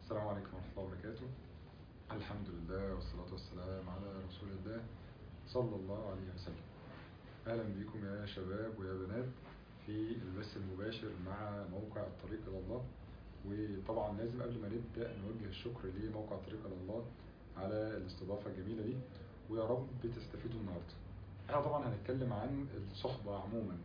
السلام عليكم ورحمة الله وبركاته الحمد لله والصلاة والسلام على رسول الله صلى الله عليه وسلم أهلا بكم يا شباب ويا بنات في البث المباشر مع موقع الطريق إلى الله وطبعا لازم قبل ما نبدأ نوجه الشكر لموقع الطريق إلى الله على الاستضافة الجميلة دي ويا رب تستفيدوا النهاردة احنا طبعا هنتكلم عن الصحبة عموما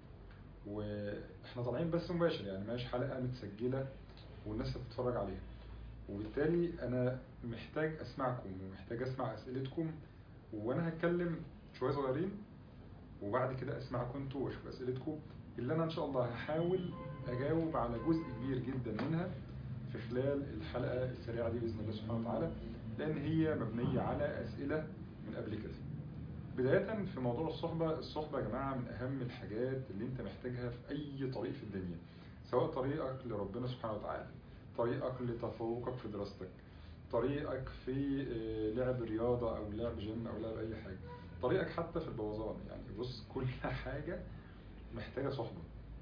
واحنا طالعين بث مباشر يعني ماشي حلقة متسجلة والناس هتتفرج عليها وبالتالي انا محتاج اسمعكم ومحتاج اسمع اسئلتكم وانا هتكلم شويه صغيرين وبعد كده اسمعكم انتوا واشوف اسئلتكم اللي انا ان شاء الله هحاول اجاوب على جزء كبير جدا منها في خلال الحلقه السريعه دي باذن الله سبحانه وتعالى لان هي مبنيه على اسئله من قبل كده بداية في موضوع الصحبة الصحبة يا جماعة من أهم الحاجات اللي أنت محتاجها في أي طريق في الدنيا سواء طريقك لربنا سبحانه وتعالى طريقك لتفوقك في دراستك طريقك في لعب رياضة أو لعب جيم أو لعب أي حاجة طريقك حتى في البوظان يعني بص كل حاجة محتاجة صحبة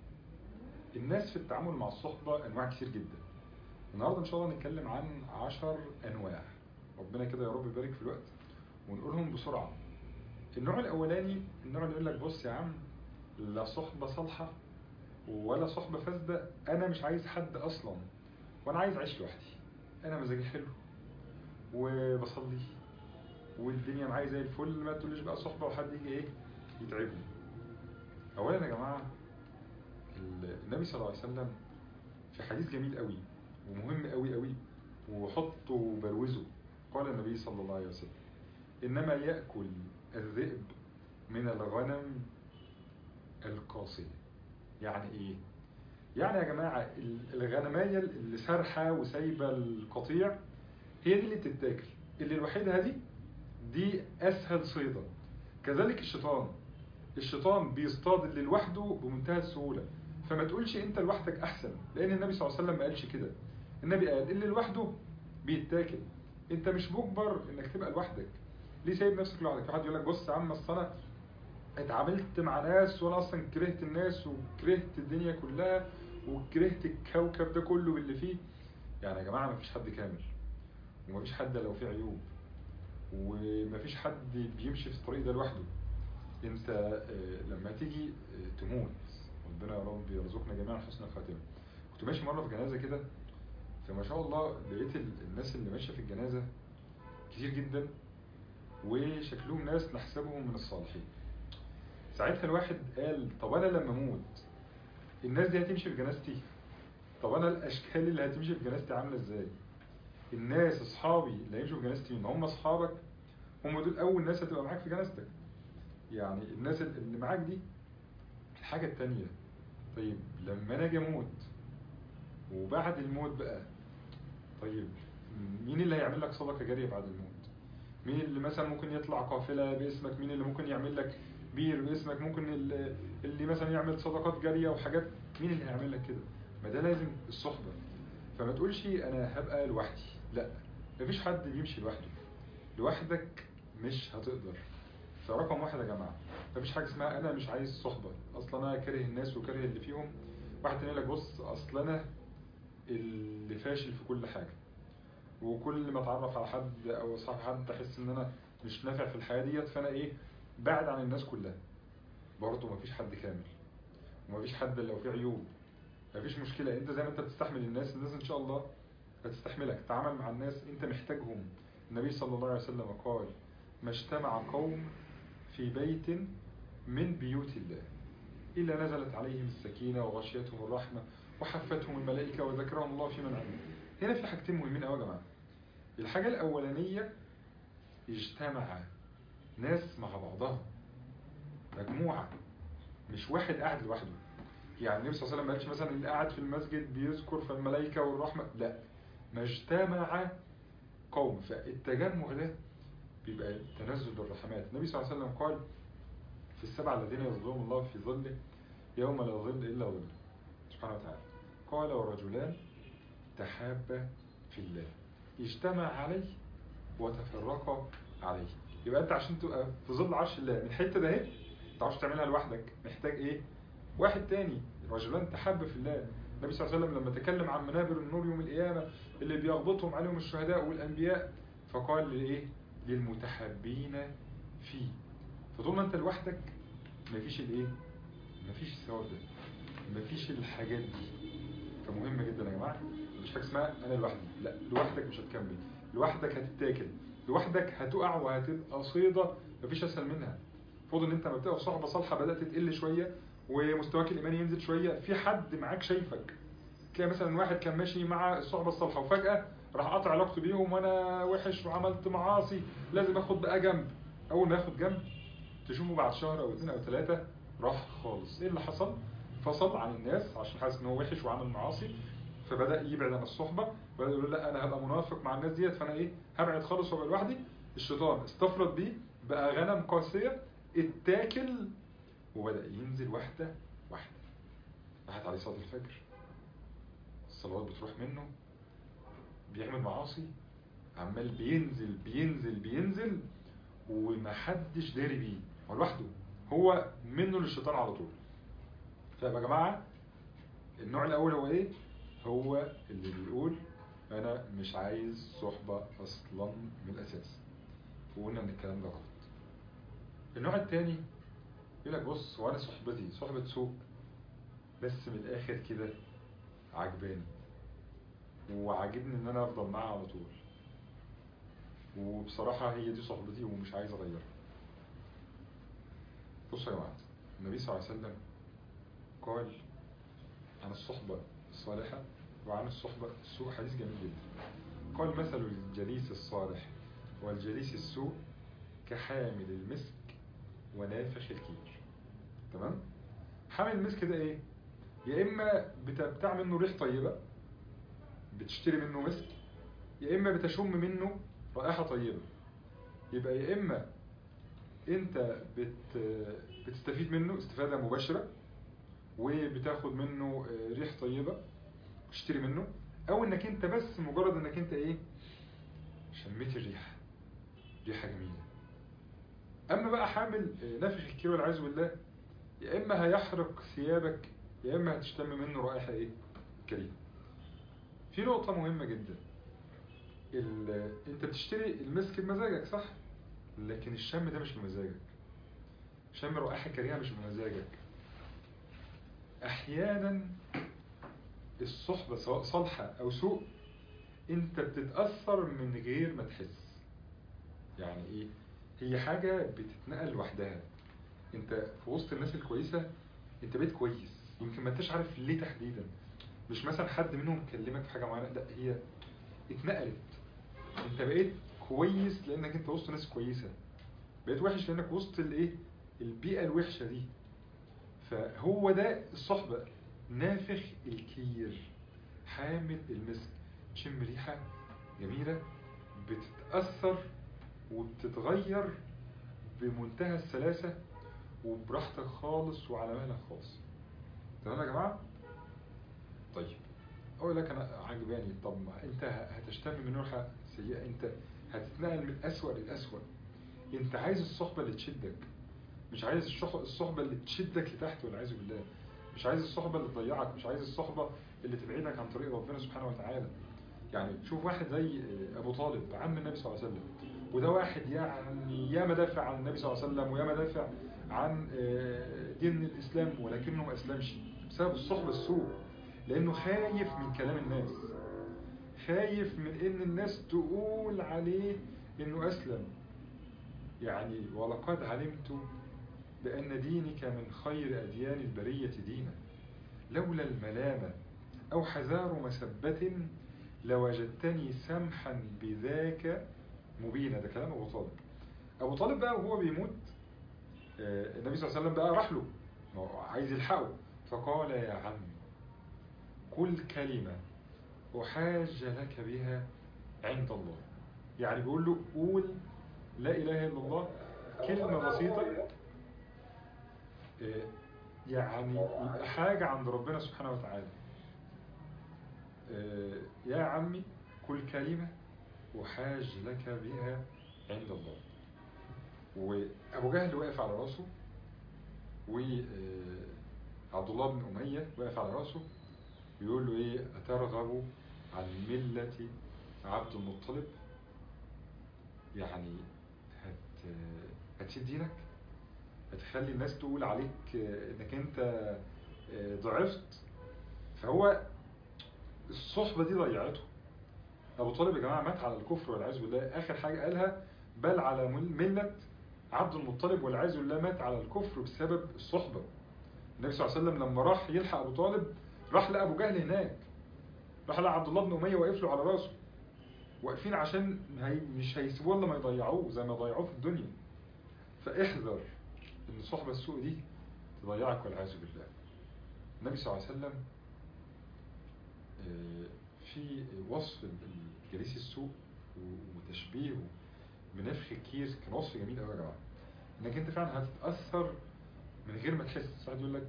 الناس في التعامل مع الصحبة أنواع كتير جدا النهاردة إن شاء الله نتكلم عن عشر أنواع ربنا كده يا رب يبارك في الوقت ونقولهم بسرعة النوع الأولاني النوع اللي يقول لك بص يا عم لا صحبة صالحة ولا صحبة فاسدة أنا مش عايز حد أصلا وأنا عايز أعيش لوحدي أنا مزاجي حلو وبصلي والدنيا معايا زي الفل ما تقوليش بقى صحبة وحد يجي إيه يتعبني أولا يا جماعة النبي صلى الله عليه وسلم في حديث جميل قوي ومهم قوي قوي وحطه وبروزه قال النبي صلى الله عليه وسلم إنما يأكل الذئب من الغنم القاصية يعني إيه؟ يعني يا جماعة الغنمية اللي سارحة وسايبة القطيع هي دي اللي بتتاكل اللي الوحيدة هذه دي أسهل صيدا كذلك الشيطان الشيطان بيصطاد اللي لوحده بمنتهى السهولة فما تقولش انت لوحدك احسن لان النبي صلى الله عليه وسلم ما قالش كده النبي قال اللي لوحده بيتاكل انت مش مجبر انك تبقى لوحدك ليه سايب نفسك لوحدك في حد يقول لك بص يا عم اصل انا اتعاملت مع ناس وانا اصلا كرهت الناس وكرهت الدنيا كلها وكرهت الكوكب ده كله باللي فيه يعني يا جماعه مفيش حد كامل ومفيش حد لو فيه عيوب ومفيش حد بيمشي في الطريق ده لوحده انت لما تيجي تموت ربنا يا رب يرزقنا جميعا حسن الخاتمه كنت ماشي مره في جنازه كده فما شاء الله لقيت الناس اللي ماشيه في الجنازه كتير جدا وشكلهم ناس نحسبهم من الصالحين ساعتها الواحد قال طب انا لما اموت الناس دي هتمشي في جنازتي طب انا الاشكال اللي هتمشي في جنازتي عامله ازاي الناس اصحابي اللي هيمشوا في جنازتي ما هم اصحابك هم دول اول ناس هتبقى معاك في جنازتك يعني الناس اللي معاك دي الحاجه التانية طيب لما انا اجي اموت وبعد الموت بقى طيب مين اللي هيعمل لك صدقه جاريه بعد الموت مين اللي مثلا ممكن يطلع قافلة باسمك مين اللي ممكن يعمل لك بير باسمك ممكن اللي, اللي مثلا يعمل صدقات جارية وحاجات مين اللي هيعمل لك كده ما ده لازم الصحبة فما تقولش انا هبقى لوحدي لا مفيش حد بيمشي لوحده لوحدك مش هتقدر فرقم واحد يا جماعة مفيش حاجة اسمها انا مش عايز صحبة اصلا انا كاره الناس وكاره اللي فيهم واحد تاني لك بص اصل انا اللي فاشل في كل حاجة وكل ما اتعرف على حد او صاحب حد احس ان انا مش نافع في الحياه ديت فانا ايه بعد عن الناس كلها برضه مفيش حد كامل ومفيش حد لو فيه عيوب مفيش مشكله انت زي ما انت بتستحمل الناس الناس ان شاء الله هتستحملك تعامل مع الناس انت محتاجهم النبي صلى الله عليه وسلم قال ما اجتمع قوم في بيت من بيوت الله إلا نزلت عليهم السكينة وغشيتهم الرحمة وحفتهم الملائكة وذكرهم الله في من عنده هنا في حاجتين مهمين قوي يا جماعه الحاجه الاولانيه اجتمع ناس مع بعضها مجموعه مش واحد قاعد لوحده يعني النبي صلى الله عليه وسلم ما قالش مثلا اللي قاعد في المسجد بيذكر فالملائكه والرحمه لا ما اجتمع قوم فالتجمع ده بيبقى تنزل الرحمات النبي صلى الله عليه وسلم قال في السبع الذين يظلهم الله في ظله يوم لا ظل الا ظله سبحانه وتعالى قال ورجلان تحابا في الله اجتمع عليه وتفرقا عليه يبقى انت عشان تبقى في ظل عرش الله من الحته ده اهي ما تعرفش تعملها لوحدك محتاج ايه واحد تاني رجلان تحب في الله النبي صلى الله عليه وسلم لما تكلم عن منابر النور يوم القيامة اللي بيغبطهم عليهم الشهداء والأنبياء فقال لإيه للمتحابين فيه فطول ما أنت لوحدك مفيش الإيه مفيش الثواب ده مفيش الحاجات دي فمهمة جدا يا جماعة مش حاجة اسمها أنا لوحدي لا لوحدك مش هتكمل لوحدك هتتاكل لوحدك هتقع وهتبقى صيدة مفيش أسهل منها المفروض ان انت لما بتبقى في صحبه صالحه بدات تقل شويه ومستواك الايماني ينزل شويه في حد معاك شايفك تلاقي مثلا واحد كان ماشي مع الصحبه الصالحه وفجاه راح قطع علاقته بيهم وانا وحش وعملت معاصي لازم اخد بقى جنب اول ما ياخد جنب تشوفه بعد شهر او اثنين او ثلاثه راح خالص ايه اللي حصل فصل عن الناس عشان حاسس ان هو وحش وعمل معاصي فبدا يبعد عن الصحبه وبدا يقول لا انا هبقى منافق مع الناس ديت فانا ايه هبعد خالص وابقى لوحدي الشيطان استفرد بيه بقى غنم قاسيه اتاكل وبدأ ينزل واحدة واحدة راحت عليه صلاة الفجر الصلوات بتروح منه بيعمل معاصي عمال بينزل بينزل بينزل ومحدش داري بيه هو لوحده هو منه للشيطان على طول فيا جماعة النوع الأول هو إيه؟ هو اللي بيقول أنا مش عايز صحبة أصلا من الأساس وقلنا إن الكلام ده غلط النوع التاني يقول لك بص وانا صحبتي صحبة سوء بس من الاخر كده عجباني وعاجبني ان انا افضل معاها على طول وبصراحة هي دي صحبتي ومش عايز اغيرها بصوا يا جماعة النبي صلى الله عليه وسلم قال عن الصحبة الصالحة وعن الصحبة السوء حديث جميل جدا قال مثل الجليس الصالح والجليس السوء كحامل المسك ونافخ الكير تمام حامل المسك ده ايه يا اما بتبتاع منه ريح طيبة بتشتري منه مسك يا اما بتشم منه رائحة طيبة يبقى يا اما انت بت بتستفيد منه استفادة مباشرة وبتاخد منه ريح طيبة تشتري منه او انك انت بس مجرد انك انت ايه شميت الريحة ريحة جميلة اما بقى حامل نفخ الكير والعياذ بالله يا اما هيحرق ثيابك يا اما هتشتم منه رائحة ايه كريمة في نقطة مهمة جدا انت بتشتري المسك بمزاجك صح لكن الشم ده مش بمزاجك شم رائحة كريمة مش بمزاجك احيانا الصحبة سواء صالحة او سوء انت بتتأثر من غير ما تحس يعني ايه هي حاجة بتتنقل لوحدها انت في وسط الناس الكويسة انت بقيت كويس يمكن ما انتش عارف ليه تحديدا مش مثلا حد منهم كلمك في حاجة معينة لا هي اتنقلت انت بقيت كويس لانك انت وسط ناس كويسة بقيت وحش لانك وسط الايه البيئة الوحشة دي فهو ده الصحبة نافخ الكير حامل المسك تشم ريحة جميلة بتتأثر وبتتغير بمنتهى السلاسة وبراحتك خالص وعلى مهلك خالص تمام يا جماعة طيب اقول لك انا عجباني طب ما انت هتشتم من روحة سيئة انت هتتنقل من اسوأ للاسوأ انت عايز الصحبة اللي تشدك مش عايز الصحبة اللي تشدك لتحت والعياذ بالله مش عايز الصحبة اللي تضيعك مش عايز الصحبة اللي تبعدك عن طريق ربنا سبحانه وتعالى يعني شوف واحد زي ابو طالب عم النبي صلى الله عليه وسلم وده واحد يعني يا مدافع عن النبي صلى الله عليه وسلم ويا مدافع عن دين الإسلام ولكنه ما أسلمش بسبب الصحبة السوء لأنه خايف من كلام الناس خايف من إن الناس تقول عليه إنه أسلم يعني ولقد علمت بأن دينك من خير أديان البرية دينا لولا الملامة أو حذار مسبة لوجدتني سمحا بذاك مبينة ده كلام أبو طالب أبو طالب بقى وهو بيموت النبي صلى الله عليه وسلم بقى راح له عايز يلحقه فقال يا عم كل كلمة أحاج لك بها عند الله يعني بيقول له قول لا إله إلا الله كلمة بسيطة يعني يبقى حاجة عند ربنا سبحانه وتعالى يا عمي كل كلمة أحاج لك بها عند الله وأبو جهل واقف على راسه وعبد الله بن أمية واقف على راسه يقول له ايه اترغب عن ملة عبد المطلب يعني هت هتسيب دينك هتخلي الناس تقول عليك انك انت ضعفت فهو الصحبة دي ضيعته ابو طالب يا جماعة مات على الكفر والعياذ بالله اخر حاجة قالها بل على ملة عبد المطلب والعياذ بالله مات على الكفر بسبب الصحبة النبي صلى الله عليه وسلم لما راح يلحق ابو طالب راح لقى ابو جهل هناك راح لقى عبد الله بن اميه واقف له على راسه واقفين عشان هي مش هيسيبوه الا ما يضيعوه زي ما ضيعوه في الدنيا فاحذر ان الصحبه السوء دي تضيعك والعياذ بالله النبي صلى الله عليه وسلم في وصف الجليس السوء وتشبيهه بنفخ الكير كان وصف جميل قوي يا جماعه انك انت فعلا هتتاثر من غير ما تحس واحد يقول لك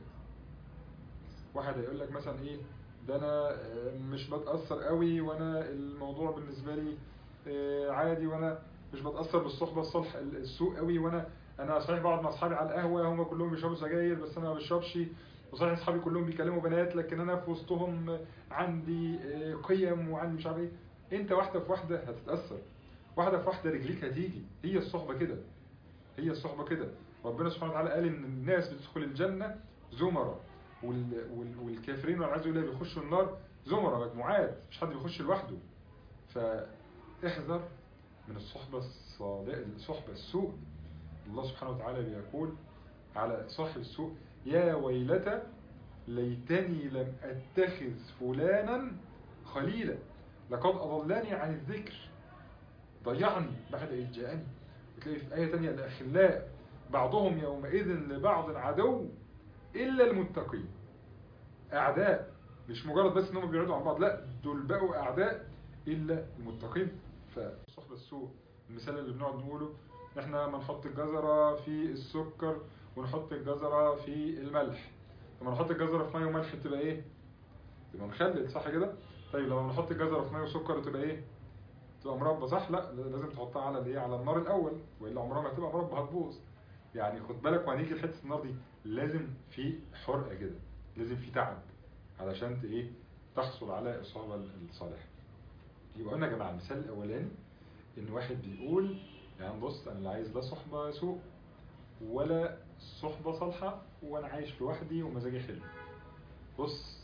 واحد هيقول لك مثلا ايه ده انا مش بتاثر قوي وانا الموضوع بالنسبه لي عادي وانا مش بتاثر بالصحبه الصالح السوء قوي وانا انا صحيح بقعد مع اصحابي على القهوه هم كلهم بيشربوا سجاير بس انا ما بشربش وصحيح اصحابي كلهم بيكلموا بنات لكن انا في وسطهم عندي قيم وعندي مش عارف ايه انت واحده في واحده هتتاثر واحده في واحده رجليك هتيجي هي الصحبه كده هي الصحبه كده ربنا سبحانه وتعالى قال ان الناس بتدخل الجنه زمرة والكافرين والعياذ بالله بيخشوا النار زمرة مجموعات مش حد بيخش لوحده فاحذر من الصحبة الصالحة الصحبة السوء الله سبحانه وتعالى بيقول على صاحب السوء يا ويلتى ليتني لم اتخذ فلانا خليلا لقد اضلني عن الذكر ضيعني بعد إذ جاءني بتلاقي في آية تانية الأخلاء بعضهم يومئذ لبعض عدو إلا المتقين أعداء مش مجرد بس إنهم بيبعدوا عن بعض لا دول بقوا أعداء إلا المتقين فصحبة السوء المثال اللي بنقعد نقوله إحنا ما نحط الجزرة في السكر ونحط الجزرة في الملح لما نحط الجزرة في مية وملح تبقى إيه؟ تبقى مخلل صح كده؟ طيب لما نحط الجزرة في مية وسكر تبقى إيه؟ تبقى مربى صح؟ لا لازم تحطها على الايه؟ على النار الأول وإلا عمرها ما هتبقى مربى هتبوظ يعني خد بالك وهنيجي لحته النار دي لازم في حرقه كده لازم في تعب علشان ايه تحصل على الصحبه الصالحه يبقى قلنا يا جماعه المثال الاولاني ان واحد بيقول يعني بص انا لا عايز لا صحبه سوء ولا صحبه صالحه وانا عايش لوحدي ومزاجي حلو بص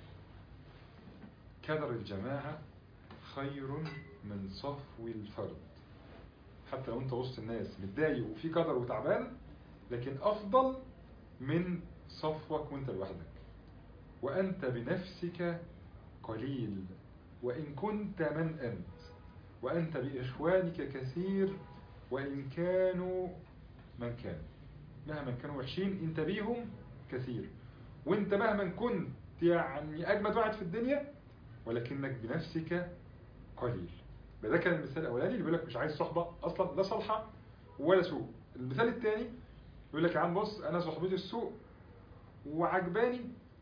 كدر الجماعه خير من صفو الفرد حتى لو انت وسط الناس متضايق وفي قدر وتعبان لكن افضل من صفوك وانت لوحدك وانت بنفسك قليل وان كنت من انت وانت باخوانك كثير وان كانوا من كانوا مهما كانوا وحشين انت بيهم كثير وانت مهما كنت يعني اجمد واحد في الدنيا ولكنك بنفسك قليل ده كان المثال الاولاني اللي بيقول لك مش عايز صحبه اصلا لا صالحه ولا سوء المثال الثاني يقول لك يا عم بص انا صحبتي السوء وعجباني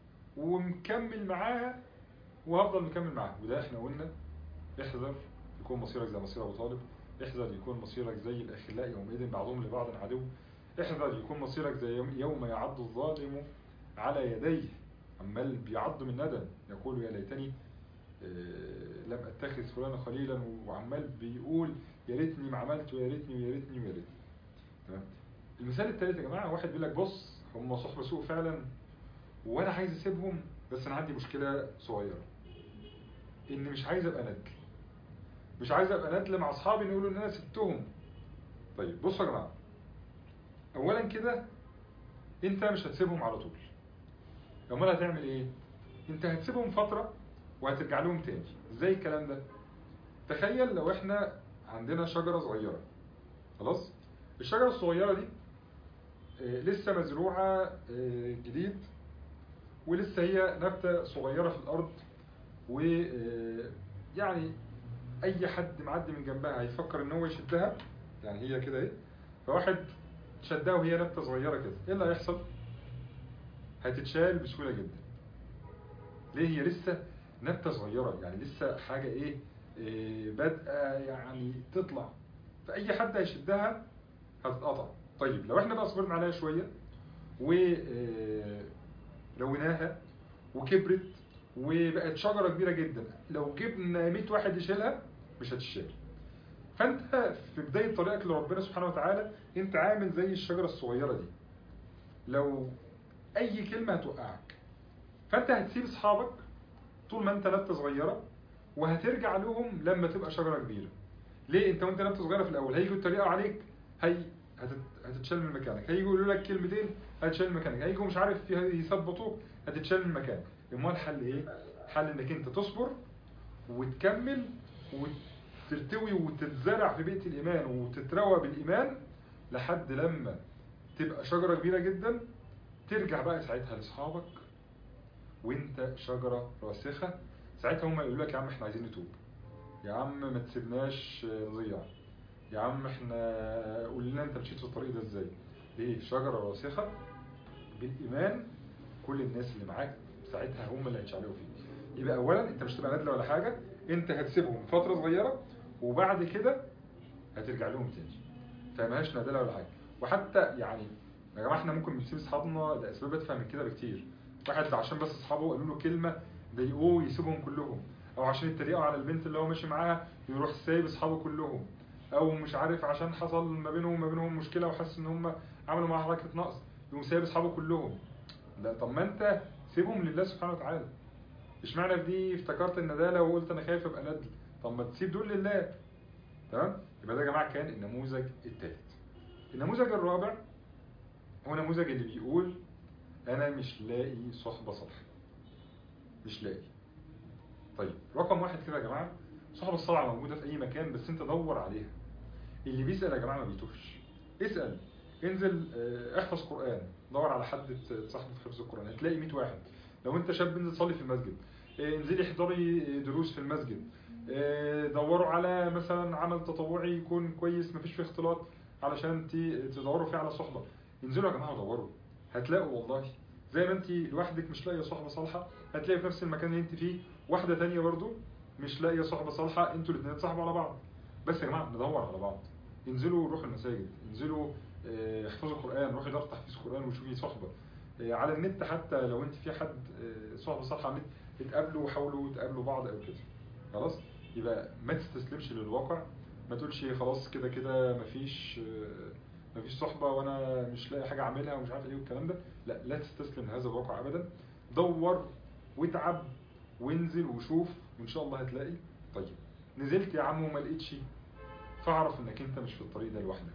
ومكمل معاها وهفضل مكمل معاها وده احنا قلنا احذر يكون مصيرك زي مصير ابو طالب احذر يكون مصيرك زي الاخلاء يومئذ بعضهم لبعض عدو احذر يكون مصيرك زي يوم, يوم يعض الظالم على يديه عمال بيعض من ندم يقول يا ليتني لم اتخذ فلانا خليلا وعمال بيقول يا ريتني ما عملت ويا ريتني ويا ريتني ويا ريتني تمام المثال الثالث يا جماعه واحد بيقول لك بص هم صحبه سوء فعلا وانا عايز اسيبهم بس انا عندي مشكله صغيره ان مش عايز ابقى ندل مش عايز ابقى ندل مع اصحابي يقولوا ان انا سبتهم طيب بصوا يا جماعه اولا كده انت مش هتسيبهم على طول امال هتعمل ايه انت هتسيبهم فتره وهترجع لهم تاني ازاي الكلام ده تخيل لو احنا عندنا شجرة صغيرة خلاص الشجرة الصغيرة دي اه لسه مزروعة اه جديد ولسه هي نبتة صغيرة في الأرض و اه يعني أي حد معدي من جنبها هيفكر إن هو يشدها يعني هي كده اهي فواحد شدها وهي نبتة صغيرة كده ايه اللي هيحصل؟ هتتشال بسهولة جدا ليه هي لسه نبتة صغيرة يعني لسه حاجة ايه, إيه بادئة يعني تطلع فأي حد هيشدها هتتقطع طيب لو احنا بقى صبرنا عليها شوية ولوناها وكبرت وبقت شجره كبيره جدا لو جبنا 100 واحد يشيلها مش هتشيل فانت في بدايه طريقك لربنا سبحانه وتعالى انت عامل زي الشجره الصغيره دي لو اي كلمه هتوقعك فانت هتسيب اصحابك طول ما انت نبته صغيره وهترجع لهم لما تبقى شجره كبيره ليه انت وانت نبته صغيره في الاول هيجوا يتريقوا عليك هي هتت... هتتشال من مكانك هيجوا يقولوا لك كلمتين هتتشال من مكانك هيجوا مش عارف يثبطوك هتتشال من مكانك امال الحل ايه حل انك انت تصبر وتكمل وترتوي وتتزرع في بيئه الايمان وتتروى بالايمان لحد لما تبقى شجره كبيره جدا ترجع بقى ساعتها لاصحابك وانت شجره راسخه ساعتها هم يقولوا لك يا عم احنا عايزين نتوب يا عم ما تسيبناش نضيع يا عم احنا قول لنا انت مشيت في الطريق ده ازاي ليه شجره راسخه بالايمان كل الناس اللي معاك ساعتها هم اللي هيتشعلقوا فيك يبقى اولا انت مش هتبقى نادله ولا حاجه انت هتسيبهم فتره صغيره وبعد كده هترجع لهم تاني فماهاش نادله ولا حاجه وحتى يعني يا جماعه احنا ممكن بنسيب اصحابنا لاسباب ادفع من كده بكتير واحد عشان بس اصحابه قالوا له كلمه ضايقوه يسيبهم كلهم او عشان يتريقوا على البنت اللي هو ماشي معاها يروح سايب اصحابه كلهم او مش عارف عشان حصل ما بينهم وما بينهم مشكله وحس ان هم عملوا معاه حركه نقص يقوم سايب اصحابه كلهم لا طب ما انت سيبهم لله سبحانه وتعالى اشمعنى في دي افتكرت الندالة وقلت انا خايف ابقى ندل طب ما تسيب دول لله تمام يبقى ده يا جماعه كان النموذج الثالث النموذج الرابع هو نموذج اللي بيقول انا مش لاقي صحبه صالحه مش لاقي طيب رقم واحد كده يا جماعه صحبه الصالحه موجوده في اي مكان بس انت دور عليها اللي بيسال يا جماعه ما بيتوهش اسال انزل اه، احفظ قران دور على حد تصاحبه في حفظ القران هتلاقي 100 واحد لو انت شاب انزل صلي في المسجد اه، انزلي احضري دروس في المسجد اه، دوروا على مثلا عمل تطوعي يكون كويس مفيش فيه اختلاط علشان ت- تدوروا فيه على صحبه انزلوا يا جماعه دوروا هتلاقوا والله زي ما انت لوحدك مش لاقيه صحبه صالحه هتلاقي في نفس المكان اللي انت فيه واحده تانية برضو مش لاقيه صحبه صالحه انتوا الاثنين تصاحبوا على بعض بس يا جماعه ندور على بعض انزلوا روحوا المساجد انزلوا اه، احفظوا قران روحي دار تحفيظ قران وشوفي صحبه اه، على النت حتى لو انت في حد اه، صحبه صالحه على النت اتقابلوا وحاولوا تقابلوا بعض او كده خلاص يبقى ما تستسلمش للواقع ما تقولش خلاص كده كده مفيش اه، مفيش صحبه وانا مش لاقي حاجه اعملها ومش عارف ايه والكلام ده لا لا تستسلم لهذا الواقع ابدا دور واتعب وانزل وشوف وان شاء الله هتلاقي طيب نزلت يا عم وما لقيتش فاعرف انك انت مش في الطريق ده لوحدك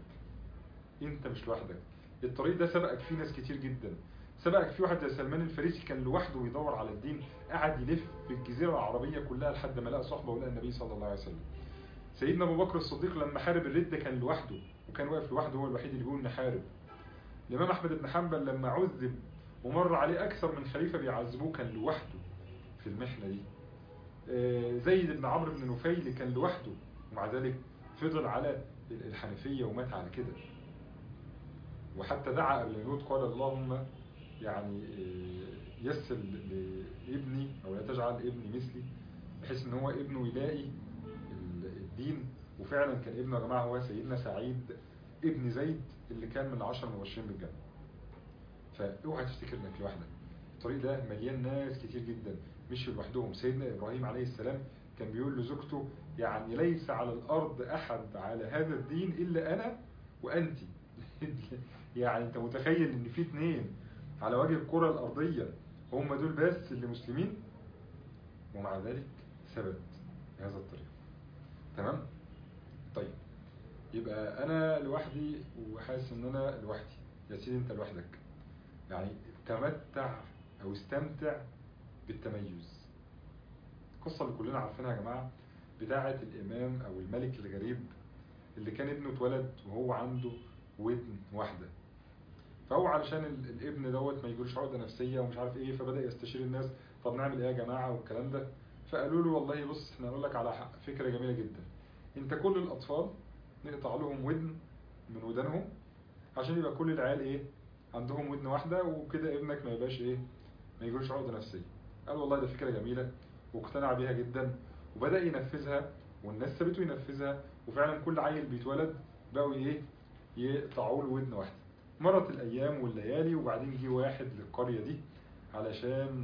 انت مش لوحدك الطريق ده سبقك فيه ناس كتير جدا سبقك فيه واحد زي سلمان الفارسي كان لوحده بيدور على الدين قعد يلف في الجزيره العربيه كلها لحد ما لقى صحبه ولقى النبي صلى الله عليه وسلم سيدنا ابو بكر الصديق لما حارب الرده كان لوحده وكان واقف لوحده هو الوحيد اللي بيقول نحارب الامام احمد بن حنبل لما عذب ومر عليه اكثر من خليفه بيعذبوه كان لوحده في المحنه دي آه، زيد بن عمرو بن نفيل كان لوحده ومع ذلك فضل على الحنفيه ومات على كده وحتى دعا قبل ما يموت قال اللهم يعني آه، يسر ل- لابني او لا تجعل ابني مثلي بحيث ان هو ابنه يلاقي ال- الدين وفعلا كان ابنه يا جماعه هو سيدنا سعيد ابن زيد اللي كان من العشر المبشرين بالجنه فاوعى تفتكر انك لوحدك الطريق ده مليان ناس كتير جدا مش لوحدهم سيدنا ابراهيم عليه السلام كان بيقول لزوجته يعني ليس على الارض احد على هذا الدين الا انا وانت يعني انت متخيل ان في اتنين على وجه الكره الارضيه هم دول بس اللي مسلمين ومع ذلك ثبت بهذا الطريق تمام طيب يبقى انا لوحدي وحاسس ان انا لوحدي يا سيدي انت لوحدك يعني تمتع او استمتع بالتميز القصة اللي كلنا عارفينها يا جماعة بتاعة الإمام أو الملك الغريب اللي كان ابنه اتولد وهو عنده ودن واحدة فهو علشان ال- الابن دوت ما يجيلوش عقدة نفسية ومش عارف ايه فبدأ يستشير الناس طب نعمل ايه يا جماعة والكلام ده فقالوا له والله بص احنا هنقول لك على حق- فكرة جميلة جدا انت كل الأطفال نقطع لهم ودن من ودانهم عشان يبقى كل العيال ايه عندهم ودن واحدة وكده ابنك ما يبقاش ايه ما يجيلوش عقدة نفسية قال والله ده فكرة جميلة واقتنع بيها جدا وبدأ ينفذها والناس سابته ينفذها وفعلا كل عيل بيتولد بقوا ايه يقطعوا له ودن واحدة مرت الأيام والليالي وبعدين جه واحد للقرية دي علشان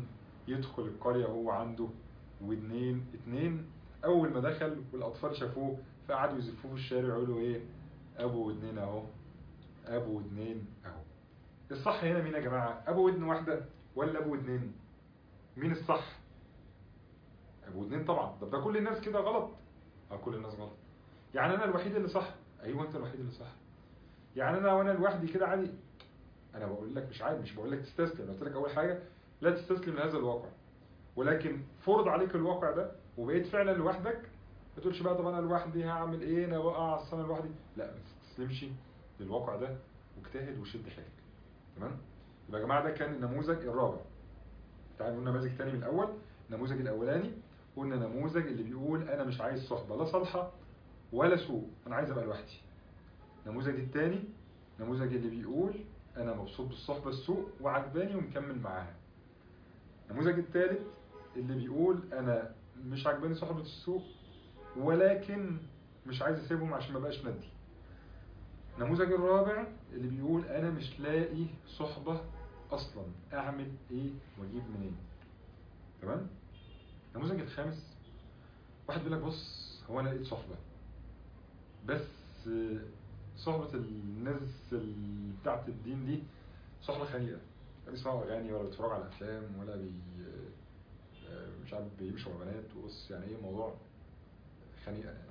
يدخل القرية وهو عنده ودنين اتنين أول ما دخل والأطفال شافوه فقعدوا يزفوه في الشارع يقولوا إيه أبو ودنين أهو أبو ودنين أهو الصح هنا مين يا جماعة أبو ودن واحدة ولا أبو ودنين مين الصح أبو ودنين طبعا طب ده كل الناس كده غلط أه كل الناس غلط يعني أنا الوحيد اللي صح أيوه أنت الوحيد اللي صح يعني أنا وأنا لوحدي كده عادي أنا بقول لك مش عادي مش بقول لك تستسلم قلت لك أول حاجة لا تستسلم لهذا الواقع ولكن فرض عليك الواقع ده وبقيت فعلا لوحدك ما تقولش بقى طب انا لوحدي هعمل ايه انا بقع اصل انا لوحدي لا ما تستسلمش للواقع ده واجتهد وشد حيلك تمام يبقى يا جماعه ده كان النموذج الرابع تعالوا نقول نماذج تاني من الاول النموذج الاولاني قلنا نموذج اللي بيقول انا مش عايز صحبه لا صالحه ولا سوء انا عايز ابقى لوحدي النموذج الثاني نموذج اللي بيقول انا مبسوط بالصحبه السوء وعجباني ومكمل معاها النموذج الثالث اللي بيقول انا مش عجباني صحبة السوق ولكن مش عايز اسيبهم عشان ما بقاش ندي النموذج الرابع اللي بيقول انا مش لاقي صحبة اصلا اعمل ايه واجيب منين تمام النموذج الخامس واحد بيقول لك بص هو انا لقيت صحبة بس صحبة الناس ال- بتاعت الدين دي صحبة خنيقة لا بيسمعوا اغاني ولا بيتفرجوا على افلام ولا بي مش عارف بيمشوا مع بنات وبص يعني ايه موضوع خنيقه يعني.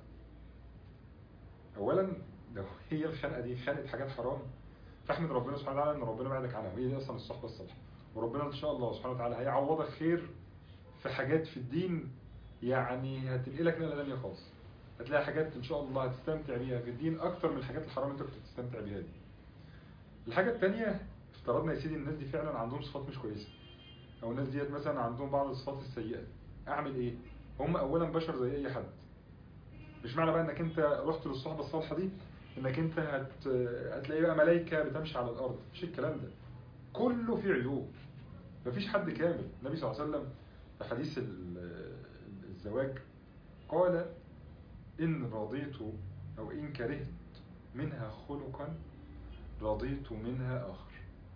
اولا لو هي الخنقه دي خنقه حاجات حرام فاحمد ربنا سبحانه وتعالى ان ربنا بعدك عنها وهي دي اصلا الصحبه الصالحه وربنا ان شاء الله سبحانه وتعالى هيعوضك خير في حاجات في الدين يعني هتنقلك نقله ثانيه خالص هتلاقي حاجات ان شاء الله هتستمتع بيها في الدين اكتر من الحاجات الحرام اللي انت كنت بتستمتع بيها دي الحاجه الثانيه افترضنا يا سيدي الناس دي فعلا عندهم صفات مش كويسه او الناس ديت مثلا عندهم بعض الصفات السيئه اعمل ايه هم اولا بشر زي اي حد مش معنى بقى انك انت رحت للصحبه الصالحه دي انك انت هت... هتلاقي بقى ملائكه بتمشي على الارض مش الكلام ده كله فيه عيوب مفيش حد كامل النبي صلى الله عليه وسلم في حديث ال- الزواج قال ان رضيت او ان كرهت منها خلقا رضيت منها اخر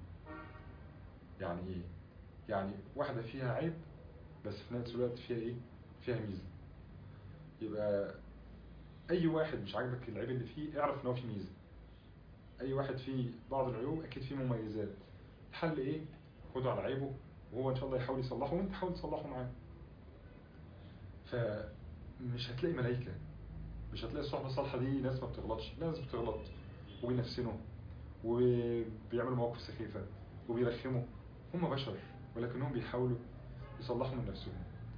يعني ايه يعني واحدة فيها عيب بس في نفس الوقت فيها ايه فيها ميزة يبقى اي واحد مش عاجبك العيب اللي فيه اعرف ان هو فيه ميزة اي واحد فيه بعض العيوب اكيد فيه مميزات الحل ايه خده على عيبه وهو ان شاء الله يحاول يصلحه وانت حاول تصلحه معاه فمش هتلاقي ملايكة مش هتلاقي الصحبة الصالحة دي ناس ما بتغلطش ناس بتغلط وبينفسنوا وبيعملوا مواقف سخيفة وبيرخموا هم بشر ولكنهم بيحاولوا يصلحوا من نفسهم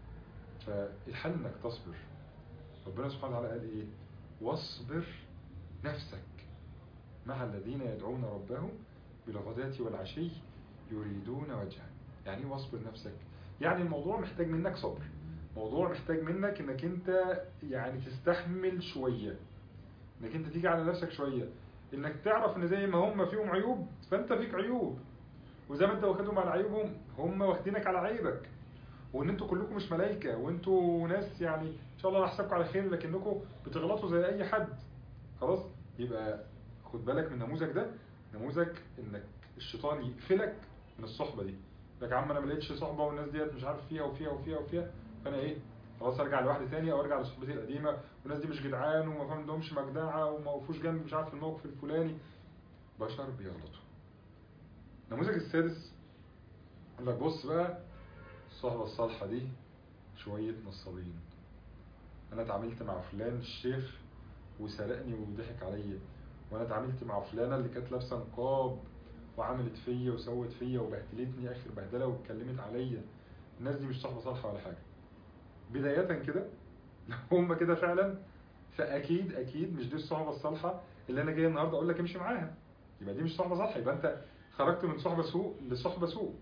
فالحل انك تصبر ربنا سبحانه وتعالى قال ايه واصبر نفسك مع الذين يدعون ربهم بالغداة والعشي يريدون وجهه يعني ايه واصبر نفسك يعني الموضوع محتاج منك صبر موضوع محتاج منك انك انت يعني تستحمل شوية انك انت تيجي على نفسك شوية انك تعرف ان زي ما هم فيهم عيوب فانت فيك عيوب وزي ما انت واخدهم على عيوبهم هم واخدينك على عيبك وان انتوا كلكم مش ملائكه وانتوا ناس يعني ان شاء الله نحسبكم على خير لكنكم بتغلطوا زي اي حد خلاص يبقى خد بالك من النموذج ده نموذج انك الشيطان يقفلك من الصحبه دي لك يا عم انا ما لقيتش صحبه والناس ديت مش عارف فيها وفيها وفيها وفيها فانا ايه خلاص ارجع لواحده ثانيه او ارجع لصحبتي القديمه والناس دي مش جدعان وما فهمتهمش مجدعه وما وقفوش جنبي مش عارف في الموقف الفلاني بشر بيغلطوا النموذج السادس يقول لك بص بقى الصحبة الصالحة دي شوية نصابين أنا اتعاملت مع فلان الشيخ وسرقني وضحك عليا وأنا اتعاملت مع فلانة اللي كانت لابسة نقاب وعملت فيا وسوت فيا وبهدلتني آخر بهدلة واتكلمت عليا الناس دي مش صحبة صالحة ولا حاجة بداية كده لو هم كده فعلا فأكيد أكيد مش دي الصحبة الصالحة اللي أنا جاي النهاردة أقول لك امشي معاها يبقى دي مش صحبة صالحة يبقى أنت خرجت من صحبة سوء لصحبة سوء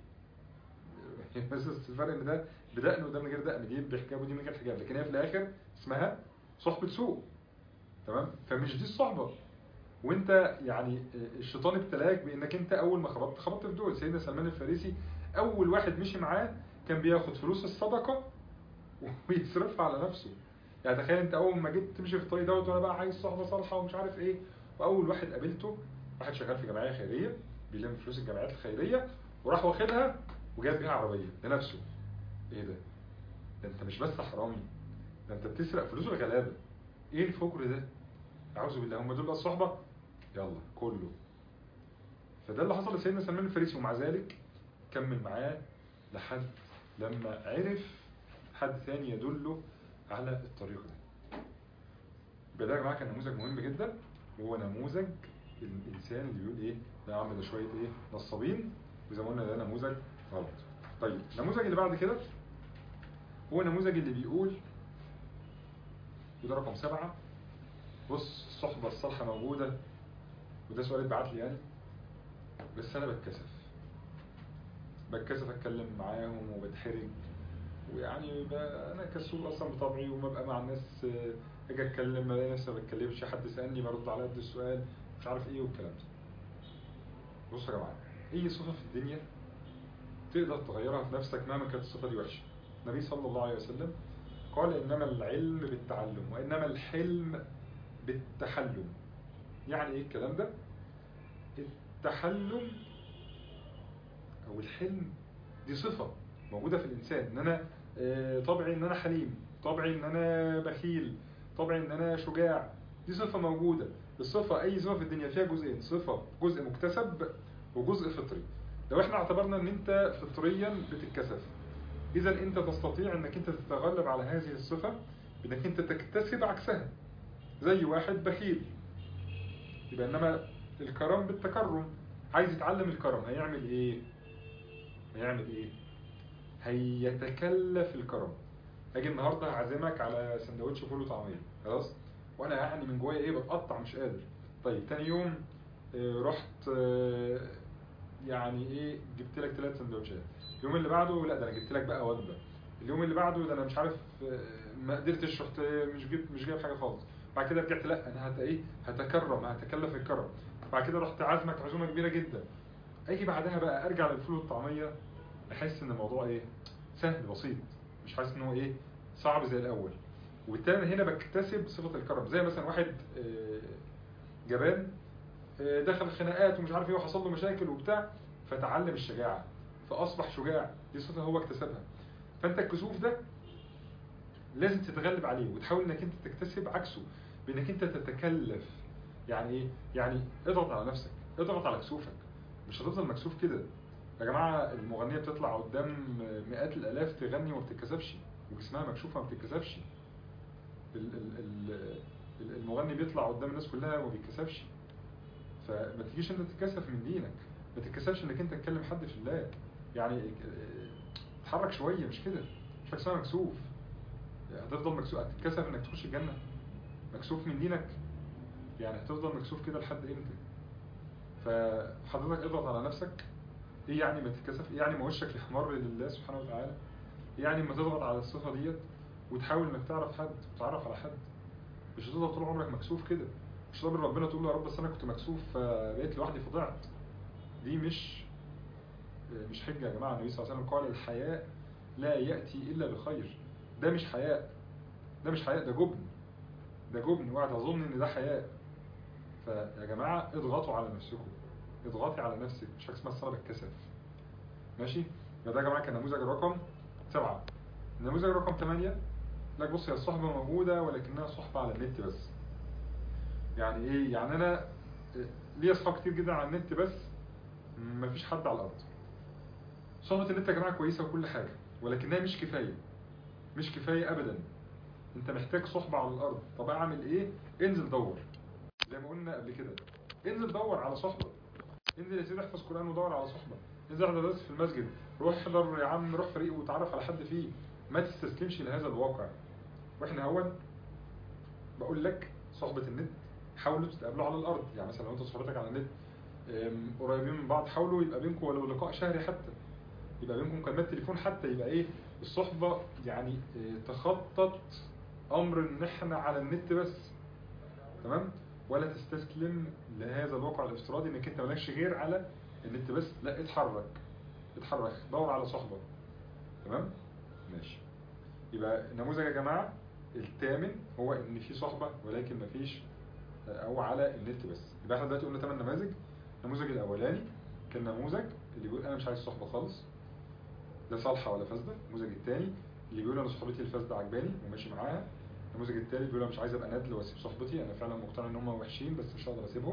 بس الفرق ان ده بدقن وده من غير دقن دي بحجاب ودي من غير حجاب لكن هي في الاخر اسمها صحبة سوء تمام فمش دي الصحبة وانت يعني الشيطان ابتلاك بانك انت اول ما خبطت خبطت في دول سيدنا سلمان الفارسي اول واحد مشي معاه كان بياخد فلوس الصدقة ويصرفها على نفسه يعني تخيل انت اول ما جيت تمشي في الطريق دوت وانا بقى عايز صحبة صالحة ومش عارف ايه واول واحد قابلته واحد شغال في جمعية خيرية بيلم فلوس الجمعيات الخيرية وراح واخدها وجاب بيها عربية لنفسه ايه ده ده انت مش بس حرامي ده انت بتسرق فلوس الغلابه ايه الفجر ده اعوذ بالله هم دول بقى الصحبه يلا كله فده اللي حصل لسيدنا سلمان الفارسي ومع ذلك كمل معاه لحد لما عرف حد ثاني يدله على الطريق ده يبقى ده يا جماعه كان نموذج مهم جدا وهو نموذج الانسان اللي بيقول ايه ده يا عم ده شويه ايه نصابين وزي ما قلنا ده نموذج غلط طيب النموذج اللي بعد كده هو النموذج اللي بيقول وده رقم سبعة بص الصحبة الصالحة موجودة وده سؤال اتبعت لي يعني بس أنا بتكسف بتكسف أتكلم معاهم وبتحرج ويعني ب- أنا كسول أصلا بطبعي وما بقى مع الناس آه، أجي أتكلم ما ألاقي نفسي ما بتكلمش حد سألني برد على قد السؤال مش عارف إيه والكلام ده بصوا يا جماعة أي صفة في الدنيا تقدر تغيرها في نفسك مهما كانت الصفة دي وحشة النبي صلى الله عليه وسلم قال إنما العلم بالتعلم وإنما الحلم بالتحلم يعني إيه الكلام ده؟ التحلم أو الحلم دي صفة موجودة في الإنسان إن أنا آه، طبعي إن أنا حليم طبعي إن أنا بخيل طبعي إن أنا شجاع دي صفة موجودة الصفة أي صفة في الدنيا فيها جزئين صفة جزء مكتسب وجزء فطري لو احنا اعتبرنا ان انت فطريا بتتكسف اذا انت تستطيع انك انت تتغلب على هذه الصفة بانك انت تكتسب عكسها زي واحد بخيل يبقى انما الكرم بالتكرم عايز يتعلم الكرم هيعمل ايه هيعمل ايه هيتكلف الكرم اجي النهارده هعزمك على سندوتش فول وطعميه خلاص وانا يعني من جوايا ايه بتقطع مش قادر طيب تاني يوم آه، رحت آه، يعني ايه جبت لك ثلاث سندوتشات اليوم اللي بعده لا ده انا جبت لك بقى وجبه اليوم اللي بعده ده انا مش عارف آه، ما قدرتش رحت مش جبت مش جايب حاجه خالص بعد كده رجعت لا انا هت ايه هتكرم هتكلف الكرم بعد كده رحت عازمك عزومه كبيره جدا اجي بعدها بقى ارجع للفول والطعميه احس ان الموضوع ايه سهل بسيط مش حاسس ان هو ايه صعب زي الاول وبالتالي أنا هنا بكتسب صفه الكرم زي مثلا واحد آه، جبان آه، دخل خناقات ومش عارف ايه وحصل له مشاكل وبتاع فتعلم الشجاعه فاصبح شجاع دي صفه هو اكتسبها فانت الكسوف ده لازم تتغلب عليه وتحاول انك انت تكتسب عكسه بانك انت تتكلف يعني ايه يعني اضغط على نفسك اضغط على كسوفك مش هتفضل مكسوف كده يا جماعه المغنيه بتطلع قدام مئات الالاف تغني وما بتتكسفش وجسمها مكشوفه ما بتتكسفش ال- ال- ال- ال- المغني بيطلع قدام الناس كلها وما بيتكسفش فما تجيش انت تتكسف من دينك ما تتكسفش انك انت تكلم حد في الله يعني اه، اتحرك شويه مش كده مش حاجه اسمها مكسوف هتفضل مكسوف هتتكسف انك تخش الجنه مكسوف من دينك يعني هتفضل مكسوف كده لحد امتى فحضرتك اضغط على نفسك ايه يعني ما تتكسف ايه يعني ما وشك يحمر لله سبحانه وتعالى ايه يعني ما تضغط على الصفه ديت وتحاول انك تعرف حد وتتعرف على حد مش هتفضل طول عمرك مكسوف كده مش هتقابل ربنا تقول له يا رب بس انا كنت مكسوف فبقيت لوحدي فضعت دي مش مش حجه يا جماعه النبي صلى الله عليه وسلم قال الحياء لا ياتي الا بخير ده مش حياء ده مش حياء ده جبن ده جبن اوعى تظن ان ده حياء فيا جماعه اضغطوا على نفسكم اضغطي على نفسك مش حاجه اسمها الصلاه بالكسل ماشي يبقى ده يا جماعه كان نموذج رقم سبعة النموذج رقم ثمانية لك بص هي الصحبة موجودة ولكنها صحبة على النت بس يعني ايه يعني انا ليا اصحاب كتير جدا على النت بس مفيش حد على الارض صحبة النت يا جماعة كويسة وكل حاجة ولكنها مش كفاية مش كفاية ابدا انت محتاج صحبة على الارض طب اعمل ايه انزل دور زي ما قلنا قبل كده انزل دور على صحبة انزل يا سيدي احفظ قرآن ودور على صحبة انزل احضر درس في المسجد روح احضر يا عم روح فريق وتعرف على حد فيه ما تستسلمش لهذا الواقع واحنا اول بقول لك صحبة النت حاولوا تتقابلوا على الارض يعني مثلا لو انت صحبتك على النت ام، قريبين من بعض حاولوا يبقى بينكم ولو لقاء شهري حتى يبقى بينكم مكالمات تليفون حتى يبقى ايه الصحبة يعني اه، تخطط امر ان احنا على النت بس تمام ولا تستسلم لهذا الواقع الافتراضي انك انت مالكش غير على النت بس لا اتحرك اتحرك دور على صحبة تمام ماشي يبقى النموذج يا جماعة الثامن هو ان في صحبة ولكن مفيش او على النت بس يبقى احنا دلوقتي قلنا ثمان نماذج النموذج الاولاني كان نموذج اللي بيقول انا مش عايز صحبة خالص لا صالحه ولا فاسده النموذج الثاني اللي بيقول انا صحبتي الفاسده عجباني وماشي معاها النموذج الثالث بيقول انا مش عايز ابقى ندل واسيب صحبتي انا فعلا مقتنع ان هم وحشين بس مش هقدر اسيبهم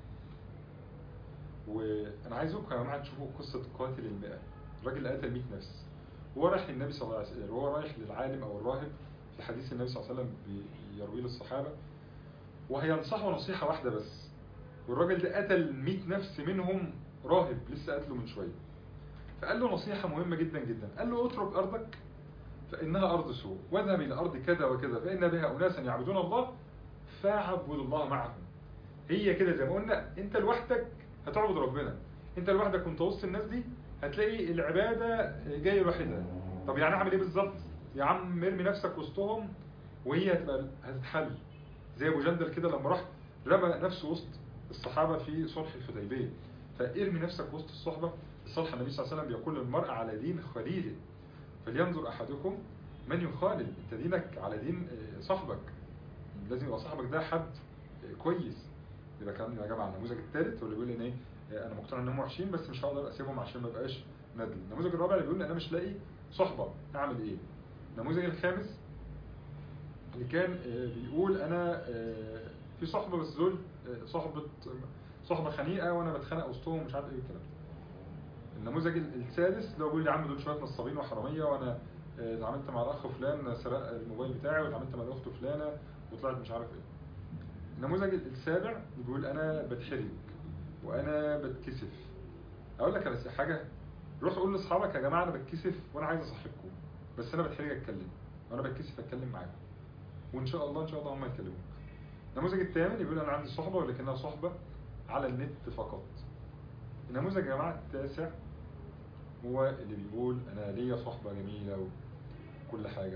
وانا عايزكم يا جماعه تشوفوا قصه قاتل المئة الراجل قتل 100 نفس وهو رايح للنبي صلى الله عليه وسلم وهو رايح للعالم او الراهب في حديث النبي صلى الله عليه وسلم بيرويه للصحابه وهينصحه نصيحه واحده بس والراجل ده قتل 100 نفس منهم راهب لسه قتله من شويه فقال له نصيحه مهمه جدا جدا قال له اترك ارضك فانها ارض سوء واذهب الى ارض كذا وكذا فان بها اناسا يعبدون الله فاعبد الله معهم هي كده زي ما قلنا انت لوحدك هتعبد ربنا انت لوحدك وانت وسط الناس دي هتلاقي العبادة جاية لوحدها طب يعني اعمل ايه بالظبط يا عم ارمي نفسك وسطهم وهي هتبقى هتتحل زي ابو جندل كده لما راح رمى نفسه وسط الصحابة في صلح الحديبية فارمي نفسك وسط الصحبة الصالح النبي صلى الله عليه وسلم بيقول المرء على دين خليله فلينظر احدكم من يخالل انت دينك على دين صاحبك لازم يبقى صاحبك ده حد كويس يبقى كان يا جماعه النموذج الثالث هو اللي بيقول ان ايه انا مقتنع انهم وحشين بس مش هقدر اسيبهم عشان ما ابقاش ندل النموذج الرابع اللي بيقول انا مش لاقي صحبه اعمل ايه النموذج الخامس اللي كان بيقول انا في صحبه بس دول صحبه صحبه خنيقه وانا بتخانق وسطهم ومش عارف ايه الكلام النموذج السادس اللي هو بيقول لي يا عم دول شويه نصابين وحراميه وانا اتعاملت مع الاخ فلان سرق الموبايل بتاعي واتعاملت مع الاخت فلانه وطلعت مش عارف ايه النموذج السابع اللي بيقول انا بتحرج وانا بتكسف اقول لك على حاجه روح قول لاصحابك يا جماعه انا بتكسف وانا عايز اصاحبكم بس انا بتحرج اتكلم وانا بتكسف اتكلم معاكم وان شاء الله ان شاء الله هم يكلموك النموذج الثامن يقول انا عندي صحبه ولكنها صحبه على النت فقط النموذج يا جماعه التاسع هو اللي بيقول انا ليا صحبه جميله وكل حاجه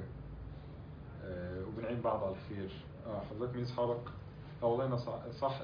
أه وبنعين بعض على الخير اه حضرتك مين اصحابك اه والله انا صح, صح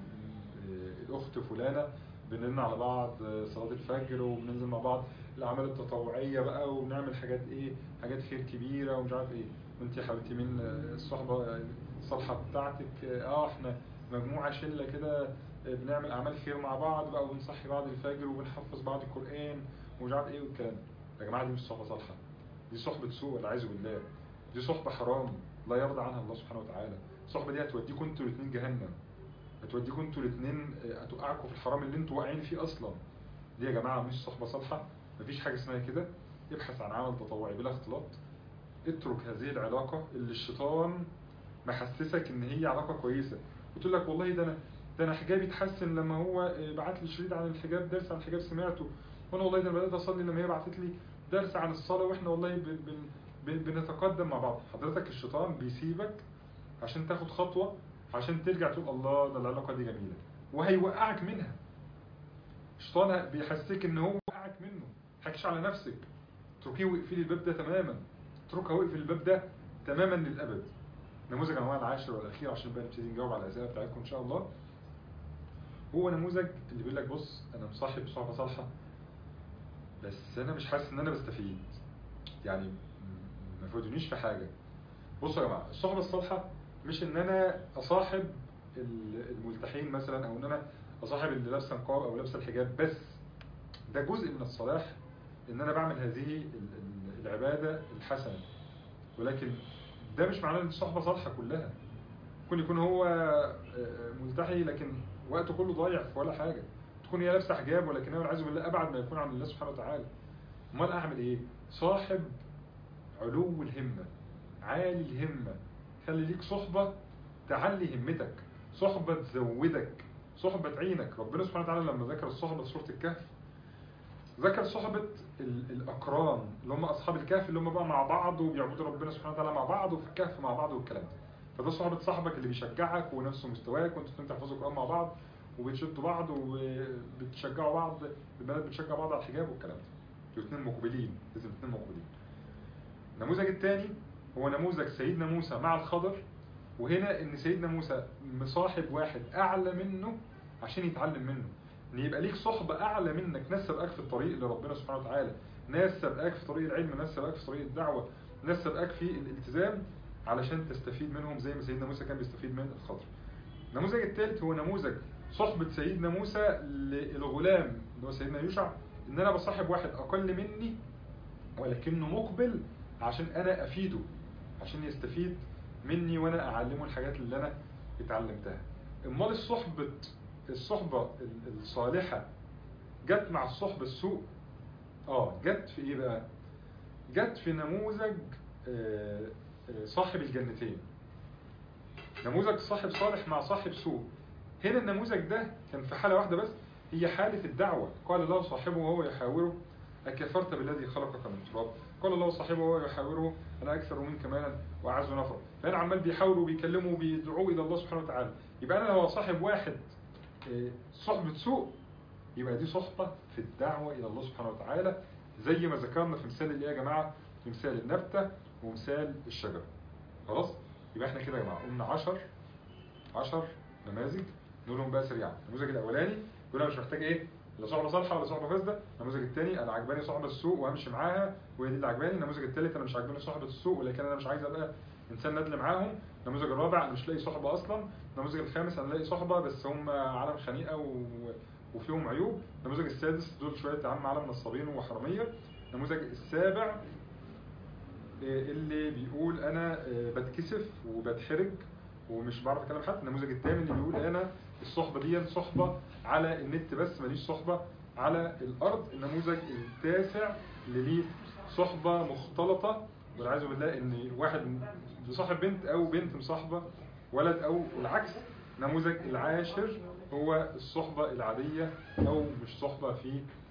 الاخت فلانه بنرن على بعض صلاه الفجر وبننزل مع بعض الاعمال التطوعيه بقى وبنعمل حاجات ايه حاجات خير كبيره ومش عارف ايه وانت يا حبيبتي من الصحبه الصالحه بتاعتك اه احنا مجموعه شله كده بنعمل اعمال خير مع بعض بقى وبنصحي بعض الفجر وبنحفظ بعض القران ومش عارف ايه والكلام يا جماعه دي مش صحبه صالحه دي صحبه سوء والعياذ بالله دي صحبه حرام لا يرضى عنها الله سبحانه وتعالى الصحبه دي هتوديكم انتوا الاثنين جهنم هتوديكم انتوا الاثنين هتوقعكم في الحرام اللي انتوا واقعين فيه اصلا دي يا جماعه مش صحبه صالحه مفيش حاجه اسمها كده ابحث عن عمل تطوعي بلا اختلاط اترك هذه العلاقه اللي الشيطان محسسك ان هي علاقه كويسه قلت لك والله ده انا ده انا حجابي اتحسن لما هو بعت لي شريط عن الحجاب درس عن الحجاب سمعته وانا والله ده انا بدات اصلي لما هي بعتت لي درس عن الصلاه واحنا والله ب... ب... ب... بنتقدم مع بعض حضرتك الشيطان بيسيبك عشان تاخد خطوه عشان ترجع تقول الله ده العلاقه دي جميله وهيوقعك منها الشيطان بيحسسك ان هو وقعك منه ما تحكيش على نفسك اتركيه واقفلي الباب ده تماما اتركها واقفل الباب ده تماما للابد نموذج انواع العاشر والاخير عشان بقى نبتدي نجاوب على الاسئله بتاعتكم ان شاء الله هو نموذج اللي بيقول لك بص انا مصاحب صحبه صالحه بس انا مش حاسس ان انا بستفيد يعني ما فادونيش في حاجه بصوا يا جماعه الصحبه الصالحه مش ان انا اصاحب الملتحين مثلا او ان انا اصاحب اللي لابسه نقاب او لابسه الحجاب بس ده جزء من الصلاح ان انا بعمل هذه العباده الحسنه ولكن ده مش معناه ان الصحبه صالحه كلها ممكن يكون هو ملتحي لكن وقته كله ضايع في ولا حاجه تكون هي لابسه حجاب ولكنها والعياذ بالله ابعد ما يكون عن الله سبحانه وتعالى امال اعمل ايه صاحب علو الهمه عالي الهمه خلي ليك صحبه تعلي همتك صحبه تزودك صحبه تعينك ربنا سبحانه وتعالى لما ذكر الصحبه في سوره الكهف ذكر صحبة الأقران اللي هم أصحاب الكهف اللي هم بقى مع بعض وبيعبدوا ربنا سبحانه وتعالى مع بعض وفي الكهف مع بعض والكلام ده فده صحبة صاحبك اللي بيشجعك ونفس مستواك وانتوا الاثنين تحفظوا القرآن مع بعض وبتشدوا بعض وبتشجعوا بعض البنات بتشجع بعض على الحجاب والكلام ده الاثنين مقبلين لازم الاثنين مقبلين النموذج الثاني هو نموذج سيدنا موسى مع الخضر وهنا ان سيدنا موسى مصاحب واحد اعلى منه عشان يتعلم منه ان يبقى ليك صحبة اعلى منك ناس سبقاك في الطريق لربنا سبحانه وتعالى ناس سبقاك في طريق العلم ناس سبقاك في طريق الدعوة ناس سبقاك في الالتزام علشان تستفيد منهم زي ما سيدنا موسى كان بيستفيد من الخضر النموذج الثالث هو نموذج صحبة سيدنا موسى للغلام اللي هو سيدنا يوشع ان انا بصاحب واحد اقل مني ولكنه مقبل عشان انا افيده عشان يستفيد مني وانا اعلمه الحاجات اللي انا اتعلمتها امال الصحبة الصحبة ال- الصالحة جت مع الصحبة السوء اه جت في ايه بقى جت في نموذج آه، آه، صاحب الجنتين نموذج صاحب صالح مع صاحب سوء هنا النموذج ده كان في حالة واحدة بس هي حالة الدعوة قال الله صاحبه وهو يحاوره أكفرت بالذي خلقك من تراب قال الله صاحبه وهو يحاوره أنا أكثر منك مالا وأعز نفرا فأنا عمال بيحاوروا وبيكلموا وبيدعوه إلى الله سبحانه وتعالى يبقى أنا لو صاحب واحد آه، صحبة سوء يبقى دي صحبة في الدعوة إلى الله سبحانه وتعالى زي ما ذكرنا في مثال الإيه يا جماعة في مثال النبتة ومثال الشجرة خلاص يبقى احنا كده يا جماعة قلنا 10 10 نماذج نقولهم بقى سريعا النموذج الاولاني يقول انا مش محتاج ايه لا صحبه صالحه ولا صحبه فاسده النموذج الثاني انا عجباني صحبه السوء وامشي معاها وهي دي اللي عجباني النموذج الثالث انا مش عجباني صحبه السوء ولكن انا مش عايز ابقى انسان ندل معاهم النموذج الرابع انا مش لاقي صحبه اصلا النموذج الخامس انا لاقي صحبه بس هم عالم خنيقه و... وفيهم عيوب النموذج السادس دول شويه يا عم عالم نصابين وحراميه النموذج السابع اللي بيقول انا بتكسف وبتحرج ومش بعرف اكلم حد النموذج الثامن اللي بيقول انا الصحبه دي صحبه على النت بس ماليش صحبه على الارض النموذج التاسع اللي ليه صحبه مختلطه والعياذ بالله ان واحد بيصاحب بنت او بنت مصاحبه ولد او العكس النموذج العاشر هو الصحبه العاديه او مش صحبه في